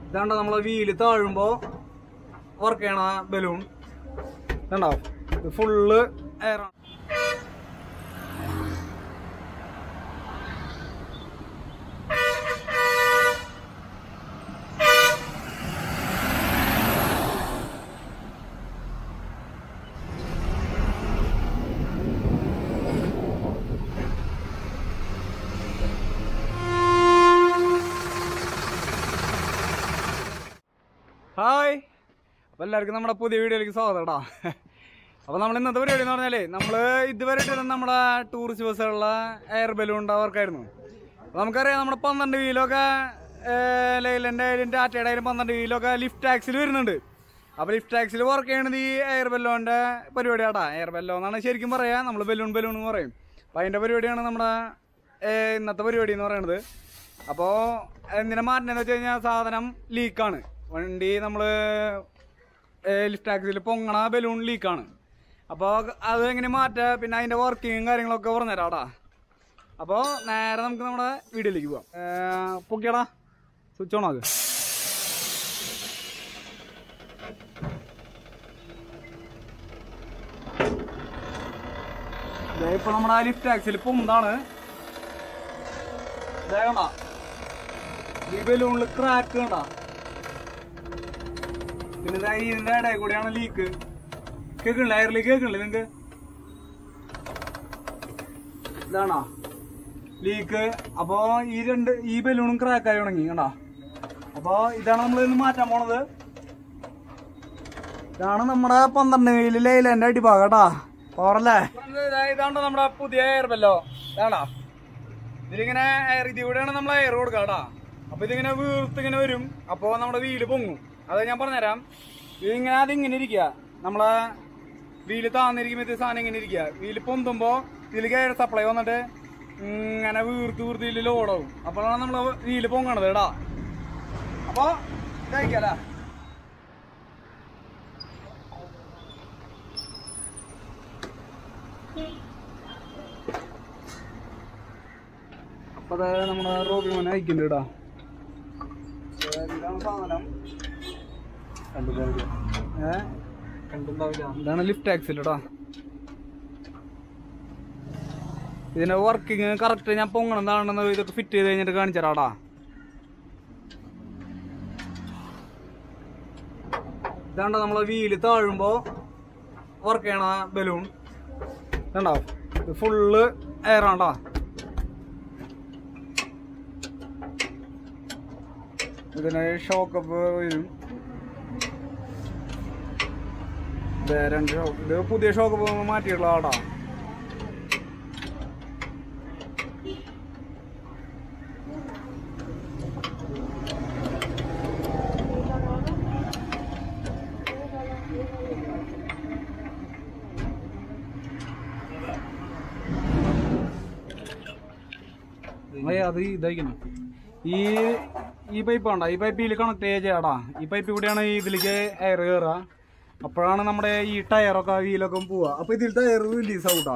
ഇതാണ്ട് നമ്മളെ വീല് താഴുമ്പോ വർക്ക് ചെയ്യണ ബലൂൺ ഇതുണ്ടോ ഇത് ഫുള്ള് എയറാണ് ഹായ് അപ്പോൾ എല്ലാവർക്കും നമ്മുടെ പുതിയ വീഡിയോയിലേക്ക് സ്വാഗതം കേട്ടോ അപ്പോൾ നമ്മൾ ഇന്നത്തെ പരിപാടി എന്ന് പറഞ്ഞാലേ നമ്മൾ ഇതുവരെ ഇട്ടിരുന്ന നമ്മുടെ ടൂറിസ്റ്റ് ബസ്സുകളിലെ എയർ ബലൂൺ വർക്കായിരുന്നു അപ്പോൾ നമുക്കറിയാം നമ്മുടെ പന്ത്രണ്ട് വീലൊക്കെ ലൈലൻ്റെ ആയാലും ടാറ്റയുടെ ആയാലും പന്ത്രണ്ട് വീലൊക്കെ ലിഫ്റ്റ് ടാക്സിൽ വരുന്നുണ്ട് അപ്പോൾ ലിഫ്റ്റ് ടാക്സിൽ വർക്ക് ചെയ്യണത് ഈ എയർ ബലൂണിൻ്റെ പരിപാടിയാട്ടാ എയർ ബെല്ലോ എന്നാണ് ശരിക്കും പറയാം നമ്മൾ ബലൂൺ ബലൂൺ എന്ന് പറയും അപ്പോൾ അതിൻ്റെ പരിപാടിയാണ് നമ്മുടെ ഏർ, ഇന്നത്തെ പരിപാടി എന്ന് പറയുന്നത് അപ്പോൾ എന്തിനാ മാറ്റണമെന്ന് വെച്ച് കഴിഞ്ഞാൽ സാധനം ലീക്കാണ് വണ്ടി നമ്മൾ ലിഫ്റ്റ് ടാക്സിൽ പൊങ്ങണ ബലൂൺ ലീക്കാണ് അപ്പോൾ അത് എങ്ങനെ മാറ്റുക പിന്നെ അതിൻ്റെ വർക്കിങ്ങും കാര്യങ്ങളൊക്കെ പറഞ്ഞുതരാടാ അപ്പോൾ നേരെ നമുക്ക് നമ്മുടെ വീഡിയോയിലേക്ക് പോവാം ഏർ, പൊക്കിയടാ സ്വിച്ച് ഓൺ ആക്ക് ദേ ഇപ്പൊ നമ്മുടെ ആ ലിഫ്റ്റ് ടാക്സിൽ പൊന്താണ് ദേ കണ്ടാ ഈ ബലൂണിൽ ക്രാക്ക് കണ്ടാ പിന്നെ ദാ ഇതിന്റെ ഇടയിൽ കൂടിയാണ് ലീക്ക് കേൾക്കണില്ല എയറിലേക്ക് കേൾക്കണില്ല നിങ്ങക്ക് ഇതാണോ ലീക്ക് അപ്പോ ഈ രണ്ട് ഈ ബലൂണും ക്രാക്ക് ആയി തുടങ്ങി കണ്ടാ അപ്പൊ ഇതാണ് നമ്മൾ ഇന്ന് മാറ്റാൻ പോണത് ഇതാണ് നമ്മുടെ പന്ത്രണ്ട് കയ്യില് ലൈലന്റെ അടിഭാഗം കേട്ടാ പവറല്ലേ ഇതാണ്ടോ നമ്മുടെ പുതിയ എയർ ബെല്ലോ ഇതാണോ ഇതിലിങ്ങനെ എയർ ഇതിലൂടെയാണ് നമ്മൾ എയർ കൊടുക്കുക കേട്ടാ അപ്പൊ ഇതിങ്ങനെ വീർത്ത് ഇങ്ങനെ വരും അപ്പൊ നമ്മുടെ വീല് പൊങ്ങും അത് ഞാൻ പറഞ്ഞുതരാം ഇതിങ്ങനെ അതിങ്ങനെ ഇരിക്കുക നമ്മളെ വീല് താന്നിരിക്കുമ്പോ സാധനം ഇങ്ങനെ ഇരിക്കുക വീല് പൊന്തുമ്പോ ഇതിലേക്ക് എയർ സപ്ലൈ വന്നിട്ട് ഇങ്ങനെ വീർത്ത് വീർത്ത് ഇതിൽ ലോഡാവും അപ്പോഴാണ് നമ്മളെ വീല് പൊങ്ങണത് കേട്ടാ അപ്പൊ ഇതായിക്കല്ലേ അപ്പൊ അത് നമ്മുടെ റോബി മോനെ അയക്കുന്നുണ്ട് കേട്ടാ ഇതാണ് സാധനം ഏ ഇതാണ് ലിഫ്റ്റ് ആക്സിൽ കേട്ടാ ഇതിന്റെ വർക്കിങ് കറക്റ്റ് ഞാൻ പൊങ്ങണം എന്താണെന്ന് ഇതൊക്കെ ഫിറ്റ് ചെയ്ത് കഴിഞ്ഞിട്ട് കാണിച്ചു തരാടാ ഇതാണ്ട നമ്മളെ വീല് താഴുമ്പോ വർക്ക് ചെയ്യണ ബലൂൺ ഇതുണ്ടോ ഇത് ഫുള്ള് എയറാണ്ടാ ഇതിന് ഷോക്കപ്പ് വരും ദേ രണ്ട് ഷോക്ക് ഇത് പുതിയ ഷോക്കപ്പ് മാറ്റിയിട്ടുള്ള ആടാ അയ്യ അത് ഇതായിരിക്കണം ഈ ഈ പൈപ്പ് ഉണ്ടോ ഈ പൈപ്പ് ഇതിൽ കണക്ട് ചെയ്യാടാ ഈ പൈപ്പ് കൂടിയാണ് ഈ ഇതിലേക്ക് എയർ കയറുക അപ്പോഴാണ് നമ്മുടെ ഈ ടയറൊക്കെ വീലൊക്കെ പോവുക അപ്പൊ ഇതിൽ ടയർ റിലീസ് ആവൂട്ടാ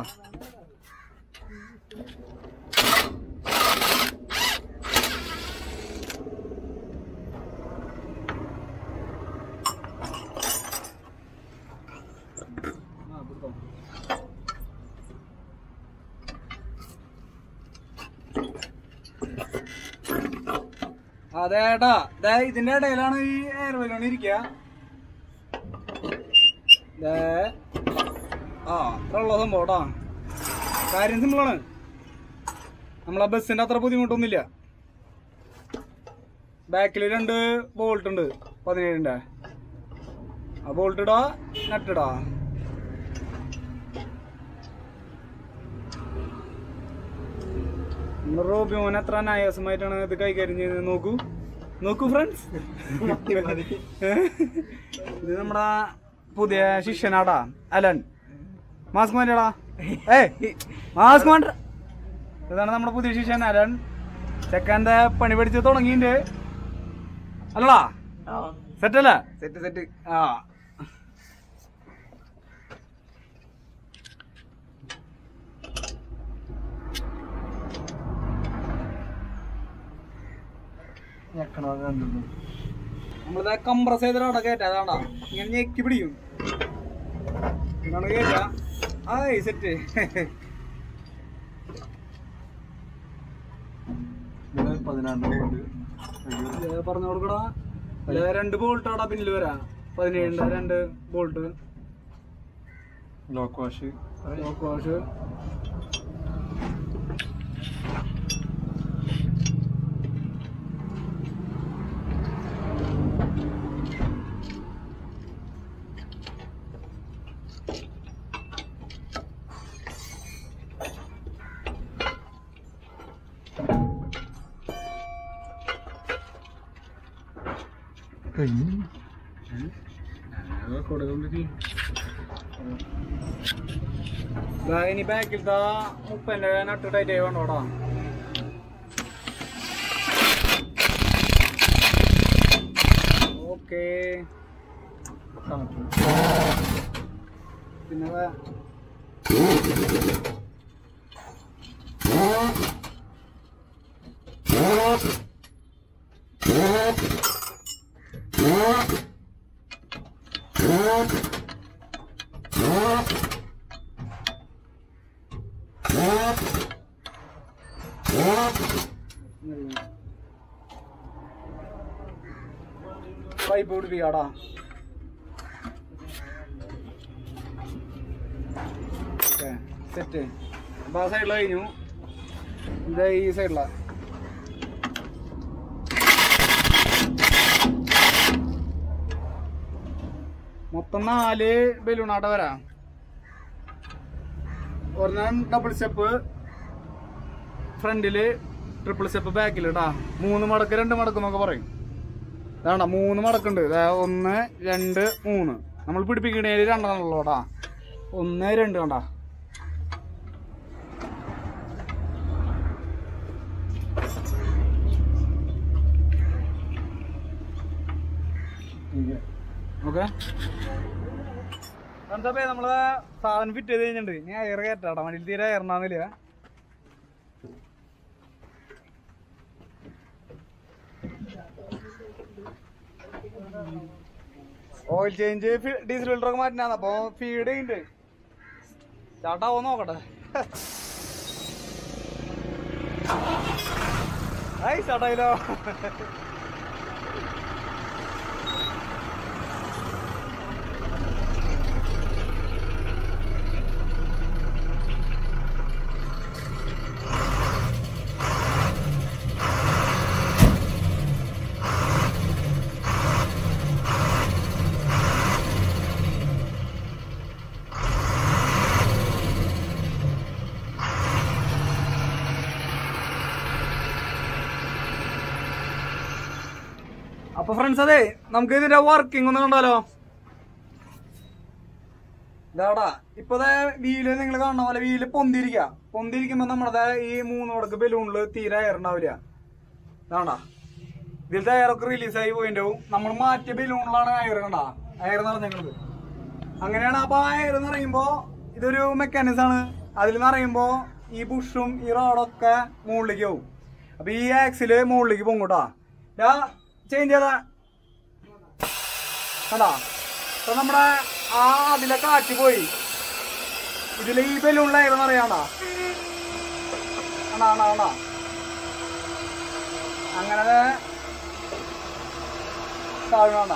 അതേട്ടാ ദേ ഇതിന്റെ ഇടയിലാണ് ഈ എയർ ബലൂൺ ഇരിക്കുക ദേ ആ അത്ര ഉള്ള സംഭവം കേട്ടാ കാര്യം സിമ്പിളാണ് നമ്മളെ ബസ്സിന്റെ അത്ര ബുദ്ധിമുട്ടൊന്നുമില്ല ബാക്കിൽ രണ്ട് ബോൾട്ട് ഉണ്ട് പതിനേഴിന്റെ ആ ബോൾട്ട് ഇടാ നട്ട് ഇടാ നമ്മുടെ റോബി മോൻ എത്ര അനായാസമായിട്ടാണ് ഇത് കൈകാര്യം ചെയ്യുന്നത് നോക്കൂ നോക്കൂ ഫ്രണ്ട്സ് ഇത് നമ്മുടെ പുതിയ ശിഷ്യനാടാ അലൻ മാസ്ക് മാറ്റടാ ഏ മാസ്ക് മാറ്റ ഇതാണ് നമ്മുടെ പുതിയ ശിഷ്യൻ അലൻ ചെക്കൻ്റെ പണി പഠിച്ച് തുടങ്ങിയിട്ടുണ്ട് അല്ലടാ സെറ്റ് അല്ലേ സെറ്റ് സെറ്റ് ആ ഞെക്കണോ കണ്ടു നമ്മളിത് കംപ്രസ് ചെയ്തിട്ട് അവിടെ കയറ്റാ അതാണ്ടാ ഇങ്ങനെ ഞെക്കി പിടിക്കും ഇതാണ് കയറ്റാ ആ സെറ്റ് പതിനാറിന് കൊണ്ട് പറഞ്ഞു കൊടുക്കടാ അല്ല രണ്ട് ബോൾട്ട് അവിടെ പിന്നിൽ വരാ പതിനേഴിന്റെ രണ്ട് bolt lock wash lock wash കഴിഞ്ഞു ദാ ഇനി ബാക്കിലത്തെ മുപ്പന്റെ നട്ട് ടൈറ്റ് ആയി വേണ്ടോടാ ഓക്കേ പിന്നെ വേ- പൈപ്പ് പിടിപ്പിക്കാടാ സെറ്റ് അപ്പൊ ആ സൈഡിൽ കഴിഞ്ഞു ഇതാ ഈ സൈഡിലാ മൊത്തം നാല് ബലൂണാട്ട വരാം ഒരെണ്ണം ഡബിൾ സ്റ്റെപ്പ് ഫ്രണ്ടില് ട്രിപ്പിൾ സ്റ്റെപ്പ് ബാക്കിൽ കേട്ടാ മൂന്ന് മടക്ക് രണ്ട് മടക്ക് എന്നൊക്കെ പറയും ഇതാണ്ട മൂന്ന് മടക്കുണ്ട് ദാ ഒന്ന് രണ്ട് മൂന്ന് നമ്മൾ പിടിപ്പിക്കണേല് രണ്ടെണ്ണുള്ളൂ കേട്ടാ ഒന്ന് രണ്ട് കണ്ടാ ഓക്കെ എന്താ നമ്മള് സാധനം ഫിറ്റ് ചെയ്ത് കഴിഞ്ഞിട്ടുണ്ട് ഇനി എയർ കയറ്റാടാ വണ്ടിയിൽ തീരെ എയറിനാന്നില്ല ഓയിൽ ചേഞ്ച് ഡീസൽ ഫിൽറ്റർ ഒക്കെ മാറ്റാന്ന് അപ്പൊ ഫീഡ് ചെയ്യുന്നുണ്ട് ചാട്ടാവോ നോക്കട്ടെ ഐ ചാട്ടായില്ലോ അപ്പൊ ഫ്രണ്ട്സ് അതെ നമുക്ക് ഇതിന്റെ വർക്കിംഗ് ഒന്ന് കണ്ടാലോ ഇതാടാ ഇപ്പൊ വീല് നിങ്ങൾ കാണുന്ന പോലെ വീല് പൊന്തിരിക്ക പൊന്തിരിക്കുമ്പോ നമ്മുടെ ഈ മൂന്ന് വടക്ക് ബലൂണില് തീരെ എയർ ഉണ്ടാവില്ല ഇതാണ്ടാ ഇതിലത്തെ എയറൊക്കെ റിലീസായി പോയിണ്ടാവും നമ്മൾ മാറ്റിയ ബലൂണിലാണ് എയർ കണ്ട എയർ നിറഞ്ഞത് അങ്ങനെയാണ് അപ്പൊ ആ എയർ നിറയുമ്പോ ഇതൊരു മെക്കാനിസം ആണ് അതിൽ നിറയുമ്പോ ഈ ബുഷും ഈ റോഡൊക്കെ മുകളിലേക്ക് പോകും അപ്പൊ ഈ ആക്സില് മുകളിലേക്ക് പോകും കേട്ടാ ചേഞ്ച് ചെയ്താ കണ്ടാ അപ്പൊ നമ്മുടെ ആ അതിലെ കാറ്റ് പോയി ഇതില് ഈ ബലൂണിലെ എയർ നിറയാണ്ടാ ആണാ ആണാ ആണാ അങ്ങനെ താഴ്വേണ്ട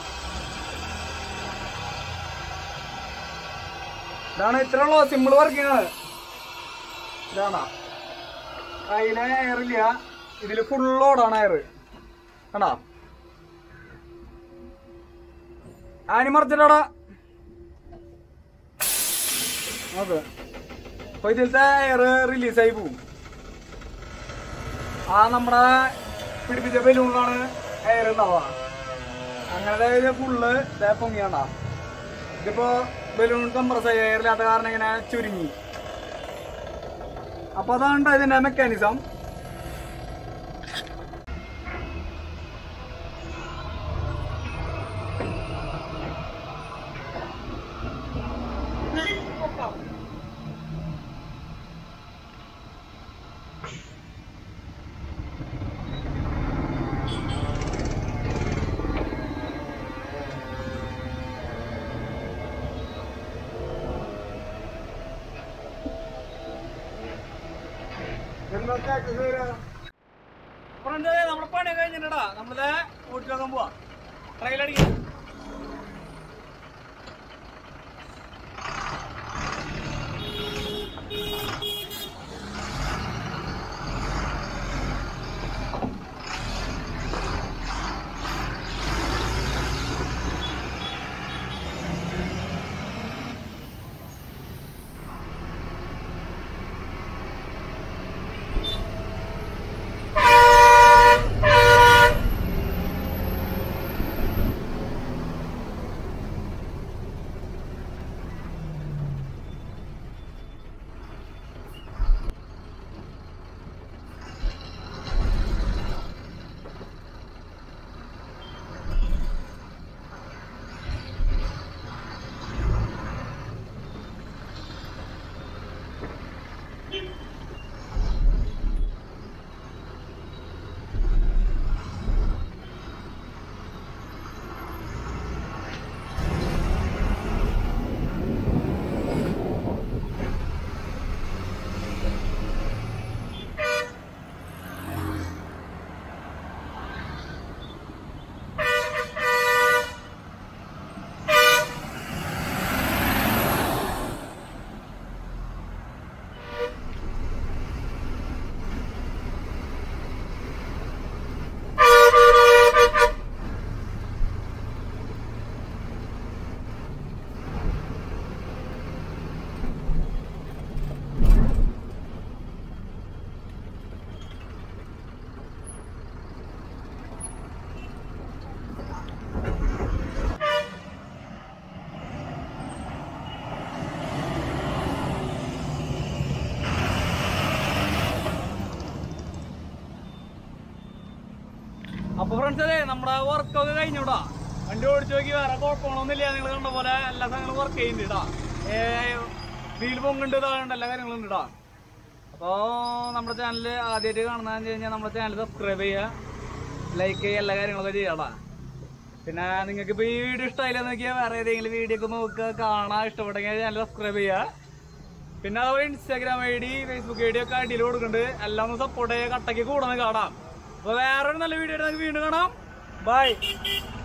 ഇതാണ് ഇത്ര ഉള്ളൂ സിമ്പിൾ വർക്കിംഗ് ആണ് ഇതാണ് അതിലെ എയർ ഇല്ല ഇതില് ഫുൾ ലോഡാണ് എയർ കണ്ടാ ആനി മറിച്ചിട്ടാടാ നോക്ക് അപ്പൊ ഇതിലത്തെ എയർ റിലീസായി പോവും ആ നമ്മുടെ പിടിപ്പിച്ച ബലൂണിലാണ് എയർ ഉണ്ടാവുക അങ്ങനെ ഫുള്ള് ഇതേ പൊങ്ങിയാണ്ട ഇതിപ്പോ ബലൂൺ കംപ്രസ് ആയി എയറില്ലാത്ത കാരണം ഇങ്ങനെ ചുരുങ്ങി അപ്പൊ അതാണ് ഇതിന്റെ മെക്കാനിസം ഫ്രണ്ട് നമ്മുടെ പണി കഴിഞ്ഞിട്ടാ നമ്മളിത് ഓടിച്ചു നോക്കാൻ പോവാ ട്രയൽ അടിക്കാം അപ്പൊ ഫ്രണ്ട്സ് അതെ നമ്മുടെ വർക്കൊക്കെ കഴിഞ്ഞൂടാ വണ്ടി ഓടിച്ചു നോക്കി വേറെ കുഴപ്പങ്ങളൊന്നുമില്ല നിങ്ങൾ കണ്ട പോലെ എല്ലാ സാധനങ്ങളും വർക്ക് ചെയ്യുന്നുണ്ട് ഇടാ വീൽ പൊങ്ങുണ്ട് ഇതാണ്ട് എല്ലാ കാര്യങ്ങളും ഉണ്ട് ഇടാ അപ്പോൾ നമ്മുടെ ചാനൽ ആദ്യമായിട്ട് കാണുന്നതെന്ന് വെച്ച് കഴിഞ്ഞാൽ നമ്മുടെ ചാനൽ സബ്സ്ക്രൈബ് ചെയ്യുക ലൈക്ക് ചെയ്യുക എല്ലാ കാര്യങ്ങളൊക്കെ ചെയ്യാടാ പിന്നെ നിങ്ങൾക്ക് ഇപ്പോൾ ഈ വീഡിയോ ഇഷ്ടമായില്ല നോക്കിയാൽ വേറെ ഏതെങ്കിലും വീഡിയോ ഒക്കെ നോക്കുക കാണാൻ ഇഷ്ടപ്പെട്ടെങ്കിൽ ചാനൽ സബ്സ്ക്രൈബ് ചെയ്യുക പിന്നെ അതുപോലെ Instagram I D Facebook I D ഒക്കെ അടിയിൽ കൊടുക്കുന്നുണ്ട് എല്ലാം ഒന്ന് സപ്പോർട്ട് ചെയ്യുക കട്ടയ്ക്ക് കൂടെ കാണാം അപ്പോൾ വേറൊരു നല്ല വീഡിയോ ആയിട്ട് നമുക്ക് വീണ്ടും കാണാം ബൈ